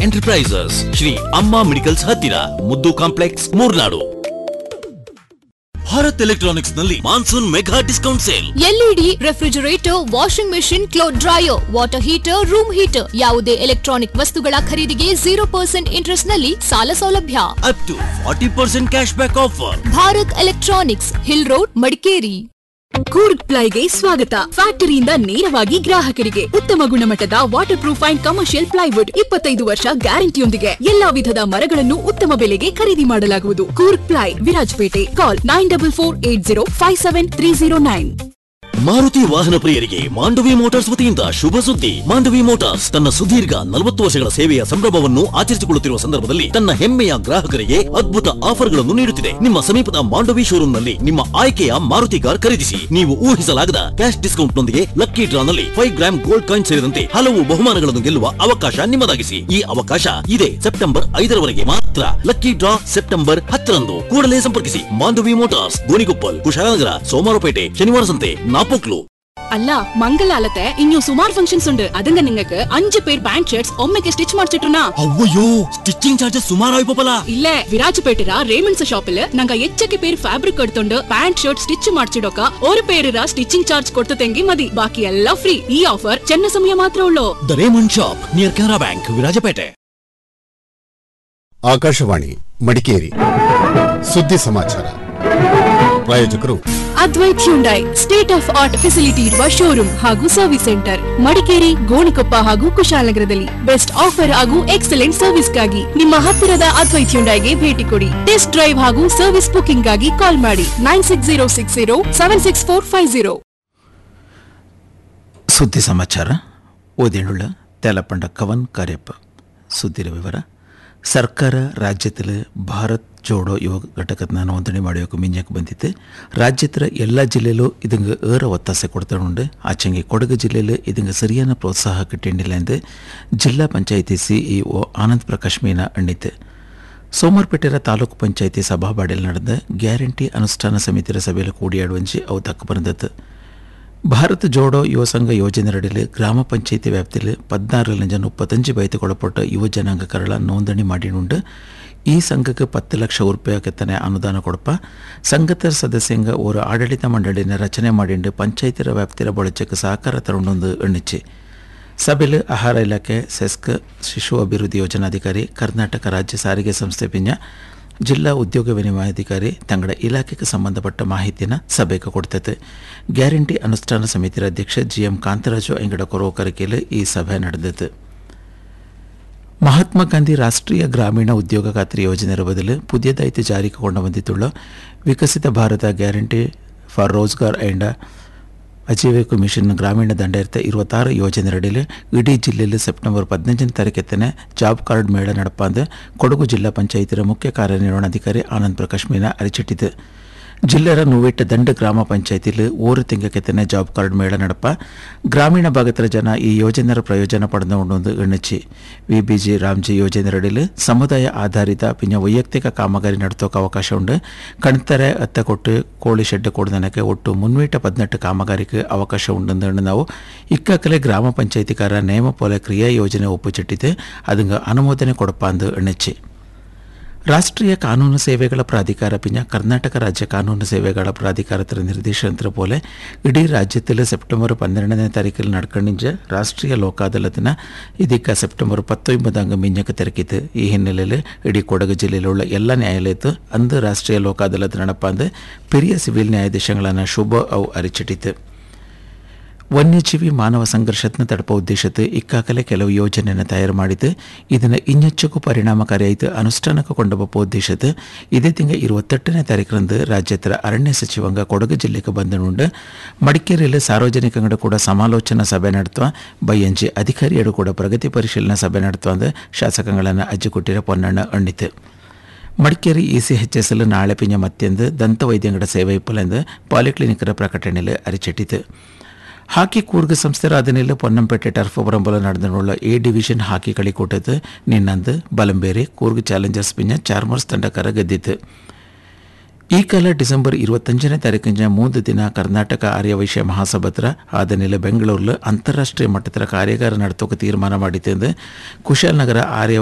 enterprises Shri ಅಮ್ಮ medicals ಹತ್ತಿರ Muddu complex Moornad Bharat electronics ನಲ್ಲಿ monsoon mega discount sale LED refrigerator washing machine cloth dryer water heater room heater ಯಾವುದೇ electronic ವಸ್ತುಗಳ ಖರೀದಿಗೆ zero percent interest ನಲ್ಲಿ ಸಾಲ ಸೌಲಭ್ಯ up to forty percent cash back offer Bharat electronics hill road Madikeri Coorg ಪ್ಲೈಗೆ ಸ್ವಾಗತ ಫ್ಯಾಕ್ಟರಿಯಿಂದ ನೇರವಾಗಿ ಗ್ರಾಹಕರಿಗೆ ಉತ್ತಮ ಗುಣಮಟ್ಟದ waterproof and commercial plywood ಇಪ್ಪತ್ತೈದು ವರ್ಷ ಗ್ಯಾರಂಟಿಯೊಂದಿಗೆ ಎಲ್ಲಾ ವಿಧದ ಮರಗಳನ್ನು ಉತ್ತಮ ಬೆಲೆಗೆ ಖರೀದಿ ಮಾಡಲಾಗುವುದು Coorg ply Virajpet call nine double four eight zero five seven three zero nine Maruti ವಾಹನ ಪ್ರಿಯರಿಗೆ ಮಾಂಡವಿ ಮೋಟಾರ್ಸ್ ವತಿಯಿಂದ ಶುಭ ಸುದ್ದಿ ಮಾಂಡವಿ ಮೋಟಾರ್ಸ್ ತನ್ನ ಸುದೀರ್ಘ ನಲವತ್ತು ವರ್ಷಗಳ ಸೇವೆಯ ಸಂಭ್ರಮವನ್ನು ಆಚರಿಸಿಕೊಳ್ಳುತ್ತಿರುವ ಸಂದರ್ಭದಲ್ಲಿ ತನ್ನ ಹೆಮ್ಮೆಯ ಗ್ರಾಹಕರಿಗೆ ಅದ್ಭುತ ಆಫರ್ಗಳನ್ನು ನೀಡುತ್ತಿದೆ ನಿಮ್ಮ ಸಮೀಪದ ಮಾಂಡವಿ ಶೋರೂಮ್ನಲ್ಲಿ ನಿಮ್ಮ ಆಯ್ಕೆಯ ಮಾರುತಿ ಕಾರ್ ಖರೀದಿಸಿ ನೀವು ಊಹಿಸಲಾಗದ ಕ್ಯಾಶ್ ಡಿಸ್ಕೌಂಟ್ ನೊಂದಿಗೆ ಲಕ್ಕಿ ಡ್ರಾ ನಲ್ಲಿ ಫೈವ್ ಗ್ರಾಮ್ ಗೋಲ್ಡ್ ಕಾಯಿನ್ ಸೇರಿದಂತೆ ಹಲವು ಬಹುಮಾನಗಳನ್ನು ಗೆಲ್ಲುವ ಅವಕಾಶ ನಿಮ್ಮದಾಗಿಸಿ ಈ ಅವಕಾಶ ಇದೆ ಸೆಪ್ಟೆಂಬರ್ ಐದರವರೆಗೆ ಮಾತ್ರ ಲಕ್ಕಿ ಡ್ರಾ ಸೆಪ್ಟೆಂಬರ್ ಹತ್ತರಂದು ಕೂಡಲೇ ಸಂಪರ್ಕಿಸಿ ಮಾಂಡವಿ ಮೋಟಾರ್ಸ್ ಗೋಣಿಗೊಪ್ಪಲ್ ಕುಶಾಲನಗರ ಸೋಮವಾರಪೇಟೆ ಶನಿವಾರ ಸಂತೆ നാപ്പോക്ലു അല്ല മംഗലാലത്തെ ഇനിയും സുമാർ ഫംഗ്ഷൻസ് ഉണ്ട് അതിന്റെ നിങ്ങൾക്ക് അഞ്ച് പേർ പാന്റ് ഷർട്ട്സ് ഒമ്മയ്ക്ക് സ്റ്റിച്ച് ಮಾಡಿಸಿಟ್ರುನಾ ಅವ್ವಯ್ಯೋ ಸ್ಟಿಚಿಂಗ್ ಚಾರ್ಜಸ್ ಸುಮಾರು ಆಯ್ಪಲ್ಲ ಇಲ್ಲೇ ವಿರಾಜಪೇಟೆರ ರೇಮಂಡ್ಸ್ ಷಾಪಿಲ್ ನಂಗ ಎಚ್ಚಕ್ಕೆ പേര് ಫ್ಯಾಬ್ರಿಕ್ എടുത്തോണ്ട് ಪ್ಯಾಂಟ್ ಶರ್ಟ್ ಸ್ಟಿಚ್ ಮಾಡಿಸಿಡೋಕ ഒരു പേരിರ ಸ್ಟಿಚಿಂಗ್ ಚಾರ್ಜ್ ಕೊಡ್ತತೆಂಗಿ ಮದಿ ಬಾಕಿ ಎಲ್ಲ ಫ್ರೀ ಈ ಆಫರ್ ಚೆನ್ನ ಸಮಯ ಮಾತ್ರ ಉಳ್ಳೋ ದ Raymond shop near Canara bank Virajpet Akashvani Madikeri ಸುದ್ದಿ ಸಮಾಚಾರ ಪ್ರಾಯೋಜಕರು Advait Hyundai state of art facility ಇರುವ ಶೋರೂಮ್ ಹಾಗೂ ಸರ್ವಿಸ್ ಸೆಂಟರ್ ಮಡಿಕೇರಿ ಗೋಣಿಕೊಪ್ಪ ಹಾಗೂ ಕುಶಾಲನಗರದಲ್ಲಿ ಬೆಸ್ಟ್ ಆಫರ್ ಹಾಗೂ ಎಕ್ಸಲೆಂಟ್ ಸರ್ವಿಸ್ಗಾಗಿ ನಿಮ್ಮ ಹತ್ತಿರದ ಅದ್ವೈತ್ ಹ್ಯುಂಡೈಗೆ ಭೇಟಿ ಕೊಡಿ ಟೆಸ್ಟ್ ಡ್ರೈವ್ ಹಾಗೂ ಸರ್ವಿಸ್ ಬುಕಿಂಗ್ ಗಾಗಿ ಕಾಲ್ ಮಾಡಿ nine six zero six zero seven six four five zero ಸುದ್ದಿ ಸಮಾಚಾರ ಓದೇಳುಳ್ಳ ತೇಲಪಂಡ ಕವನ್ ಕಾರ್ಯಪ್ಪ ಸುದ್ದಿರ ವಿವರ ಸರ್ಕಾರ ರಾಜ್ಯത്തിൽ ಭಾರತ್ ಜೋಡೋ ಯುವ ಘಟಕದ ನೋಂದಣಿ ಮಾಡೋಕೆ ಮಿಂಜಕ್ಕೆ ಬಂದಿತ್ತು ರಾಜ್ಯದ ಎಲ್ಲ ಜಿಲ್ಲೆಯಲ್ಲೂ ಇದಂಗೆ ಏರ ಒತ್ತಾಸೆ ಕೊಡ್ತಾನುಂಡು ಆಚೆಗೆ ಕೊಡಗು ಜಿಲ್ಲೆಯಲ್ಲಿ ಇದಂಗೆ ಸರಿಯಾದ ಪ್ರೋತ್ಸಾಹ കിട്ടിയിട്ടില്ല ಎಂದು ಜಿಲ್ಲಾ ಪಂಚಾಯಿತಿ ಸಿಇಒ ಆನಂದ್ ಪ್ರಕಾಶ್ ಮೀನಾ ಎಣ್ಣಿತು ಸೋಮವಾರಪೇಟೆಯ ತಾಲೂಕು ಪಂಚಾಯಿತಿ ಸಭಾಬಾಡಿಯಲ್ಲಿ ನಡೆದ ಗ್ಯಾರಂಟಿ ಅನುಷ್ಠಾನ ಸಮಿತಿಯ ಸಭೆಯಲ್ಲಿ ಕೂಡಿಯಾಡುವಂಜಿ ಅವು ತಕ್ಕ ಬಂದದ್ದು ಭಾರತ ಜೋಡೋ ಯುವ ಸಂಘ ಯೋಜನೆಯಡಿಯಲ್ಲಿ ಗ್ರಾಮ ಪಂಚಾಯಿತಿ ವ್ಯಾಪ್ತಿಯಲ್ಲಿ ಪದ್ನಾರು ಲಂಜ ಮುಪ್ಪತ್ತಂಜು ಬೈತುಕೊಳಪಟ್ಟ ಯುವ ಜನಾಂಗ ಕರಳ ನೋಂದಣಿ ಮಾಡಿನುಂಡು ಈ ಸಂಘಕ್ಕೆ ಪತ್ತು ಲಕ್ಷ ರೂಪಾಯಿ ಕೆತ್ತನೆ ಅನುದಾನ ಕೊಡಪ ಸಂಘದ ಸದಸ್ಯಂಗ ஒரு ಆಡಳಿತ ಮಂಡಳಿನ ರಚನೆ ಮಾಡಿಂಡು ಪಂಚಾಯಿತಿರ ವ್ಯಾಪ್ತಿರ ಬಳಚಕ್ಕೆ ಸಹಕಾರ ತರುಣೊಂದು ಎಣ್ಣಿಚ್ಚಿ ಸಭೆಯಲ್ಲಿ ಆಹಾರ ಇಲಾಖೆ ಸೆಸ್ಕ್ ಶಿಶು ಅಭಿವೃದ್ಧಿ ಯೋಜನಾಧಿಕಾರಿ ಕರ್ನಾಟಕ ರಾಜ್ಯ ಸಾರಿಗೆ ಸಂಸ್ಥೆ ಪಿಂಜ ಜಿಲ್ಲಾ ಉದ್ಯೋಗ ವಿನಿಮಯಾಧಿಕಾರಿ ತಂಗಡ ಇಲಾಖೆಗೆ ಸಂಬಂಧಪಟ್ಟ ಮಾಹಿತಿನ ಸಭೆಗೆ ಕೊಡ್ತೈತೆ ಗ್ಯಾರಂಟಿ ಅನುಷ್ಠಾನ ಸಮಿತಿಯ ಅಧ್ಯಕ್ಷ ಜಿ ಎಂ ಕಾಂತರಾಜು ಅಂಗಡ ಕೊರವಕರಿಕೆಯಲ್ಲಿ ಈ ಸಭೆ ನಡೆದಿತ್ತು ಮಹಾತ್ಮ ಗಾಂಧಿ ರಾಷ್ಟ್ರೀಯ ಗ್ರಾಮೀಣ ಉದ್ಯೋಗ ಖಾತ್ರಿ ಯೋಜನೆಯ ಬದಲು ಪುದಿಯದಾಯಿತು ಜಾರಿಗೆ ಕೊಂಡು ಬಂದಿತ್ತುಳ್ಳ Viksit Bharat guarantee for Rozgar and Ajeevika mission Gramin ದಂಡಾಯಿರತ ഇരുപത്താറ് ಯೋಜನೆಯಡಿಯಲ್ಲಿ ಇಡೀ ಜಿಲ್ಲೆಯಲ್ಲಿ ಸೆಪ್ಟೆಂಬರ್ ಪದಿನഞ്ചನೇ ತಾರೀಕೆತ್ತನೆ ಜಾಬ್ ಕಾರ್ಡ್ ಮೇಳ നടപ്പാന്ത് ಕೊಡಗು ಜಿಲ್ಲಾ ಪಂಚಾಯಿತಿಯ ಮುಖ್ಯ ಕಾರ್ಯನಿರ್ವಹಣಾಧಿಕಾರಿ ಆನಂದ್ ಪ್ರಕಾಶ್ ಮೀನಾ ಅರಿಚಿಟ್ಟಿತು ಜಿಲ್ಲೆಯ ನೂವೆಟ್ಟ ದಂಡ ಗ್ರಾಮ ಪಂಚಾಯತಿಲಿ ಓರು ತಿಂಗಕ್ಕೆತ್ತನೆ ಜಾಬ್ ಕಾರ್ಡ್ ಮೇಳ ನಡಪ ಗ್ರಾಮೀಣ ಭಾಗದ ಜನ ಈ ಯೋಜನೆಯ ಪ್ರಯೋಜನ ಪಡೆದುಕೊಂಡು ಎಣ್ಣಿಚ್ಚಿ ವಿ ಬಿ ಜಿ ರಾಮ್ಜಿ ಯೋಜನೆಯಡಿಯಲ್ಲಿ ಸಮುದಾಯ ಆಧಾರಿತ ಪಿನ್ನ ವೈಯಕ್ತಿಕ ಕಾಮಗಾರಿ ನಡೆಸೋಕೆ ಅವಕಾಶ ಉಂಡು ಕಣ್ತರೆ ಅತ್ತ ಕೊಟ್ಟು ಕೋಳಿ ಶೆಡ್ ಕೊಡ್ದನಕ್ಕೆ ಒಟ್ಟು ಮುನ್ನೂಟ ಪದಿನೆಟ್ಟು ಕಾಮಗಾರಿಗೆ ಅವಕಾಶ ಉಂಡು ನಾವು ಇಕ್ಕಾಕಲೆ ಗ್ರಾಮ ಪಂಚಾಯತಿಕಾರ ನೇಮ ಪೋಲೆ ಕ್ರಿಯಾ ಯೋಜನೆ ಒಪ್ಪುಚಿಟ್ಟಿದ್ದು ಅದಂಗೆ ಅನುಮೋದನೆ ಕೊಡಪ್ಪ ಅಂದು ಎಣ್ಣಿಚ್ಚಿ ರಾಷ್ಟ್ರೀಯ ಕಾನೂನು ಸೇವೆಗಳ ಪ್ರಾಧಿಕಾರ ಪಿಂಜ ಕರ್ನಾಟಕ ರಾಜ್ಯ ಕಾನೂನು ಸೇವೆಗಳ ಪ್ರಾಧಿಕಾರತರ ನಿರ್ದೇಶನದ പോലെ ಇಡೀ ರಾಜ್ಯದಲ್ಲಿ ಸೆಪ್ಟೆಂಬರ್ ಪನ್ನೆರಡನೇ ತಾರೀಕಲ್ಲಿ ನಡ್ಕೊಂಡಿಂಜ ರಾಷ್ಟ್ರೀಯ ಲೋಕ ಅದಾಲತ್ನ ಇದೀಗ ಸೆಪ್ಟೆಂಬರ್ ಪತ್ತೊಂಬತ್ತಂಗ ಮಿಂಜಕ್ಕೆ ತೆರಕಿತು ಈ ಹಿನ್ನೆಲೆಯಲ್ಲಿ ಇಡೀ ಕೊಡಗು ಜಿಲ್ಲೆಯಲ್ಲಿರುವ ಎಲ್ಲ ನ್ಯಾಯಾಲಯತ್ತು ಅಂದು ರಾಷ್ಟ್ರೀಯ ಲೋಕ ಅದಾಲತ್ ನಡಪಾಂದು ಪೆರಿಯ ಸಿವಿಲ್ ನ್ಯಾಯಾಧೀಶಗಳನ್ನು ಶುಭ ಅವು ಅರಿಚಿಟ್ಟಿತು ವನ್ಯಜೀವಿ ಮಾನವ ಸಂಘರ್ಷತ್ನ ತಡಪ ಉದ್ದೇಶತ್ತು ಇಕ್ಕಾಕಲೆ ಕೆಲವು ಯೋಜನೆಯನ್ನು ತಯಾರು ಮಾಡಿದ್ದು ಇದನ್ನು ಇನ್ನೆಚ್ಚಕ್ಕೂ ಪರಿಣಾಮಕಾರಿಯಾಯಿತು ಅನುಷ್ಠಾನಕ್ಕೆ ಕೊಂಡೊಬ್ಬ ಉದ್ದೇಶತ್ತು ಇದೇ ತಿಂಗ ഇരുപത്തെട്ടിನೇ ತಾರೀಕರಂದು ರಾಜ್ಯದ ಅರಣ್ಯ ಸಚಿವಾಂಗ ಕೊಡಗು ಜಿಲ್ಲೆಗೆ ಬಂದನುಂಡು ಮಡಿಕೇರಿಯಲ್ಲಿ ಸಾರ್ವಜನಿಕಂಗಡ ಕೂಡ ಸಮಾಲೋಚನಾ ಸಭೆ ನಡೆಸುವ ಬೈಯಂಜಿ ಅಧಿಕಾರಿಯರು ಕೂಡ ಪ್ರಗತಿ ಪರಿಶೀಲನಾ ಸಭೆ ನಡೆಸುವ ಅಂದು ಶಾಸಕಗಳನ್ನು ಅಜ್ಜಿಕೊಟ್ಟಿರ ಪೊನ್ನಣ್ಣ ಎಣ್ಣಿತು Madikeri E C H S L ನಾಳೆ ಪಿಂಜ ಮತ್ತೆಂದು ದಂತ ವೈದ್ಯಂಗಡ ಸೇವೆ ಇಪ್ಪಲೆಂದು ಪಾಲಿಕ್ಲಿನಿಕರ ಪ್ರಕಟಣೆಯಲ್ಲಿ ಅರಿಚಿಟ್ಟಿತು ಹಾಕಿ ಕೂರ್ಗ್ ಸಂಸ್ಥೆ ಅದನ್ನೆಲ್ಲ ಪೊನ್ನಂಪೇಟೆ ಟರ್ಫ್ ಬರಂಬಲ ನಡೆದನುಳ್ಳ ಎ ಡಿವಿಷನ್ ಹಾಕಿ കളിക്കൂട്ടത്ത് ನಿನ್ನಂದು ಬಲಂಬೇರಿ ಕೂರ್ಗ್ ಚಾಲೆಂಜರ್ಸ್ ಪಿಂಜ ಚಾರ್ಮರ್ಸ್ ತಂಡಕರ ಗೆದ್ದಿತ್ತು ಈ ಕಾಲ ಡಿಸೆಂಬರ್ ഇരുപത്തഞ്ചിನೇ ತಾರೀಕಿನ ಮೂರು ದಿನ ಕರ್ನಾಟಕ ಆರ್ಯವೈಶ್ಯ ಮಹಾಸಭತ್ರ ಆದನೆಲೆ ಬೆಂಗಳೂರಲ್ಲಿ ಅಂತಾರಾಷ್ಟ್ರೀಯ ಮಟ್ಟದ ಕಾರ್ಯಾಗಾರ ನಡೆಸೋಕೆ ತೀರ್ಮಾನ ಮಾಡಿತ್ತು ಎಂದು ಕುಶಾಲನಗರ ಆರ್ಯ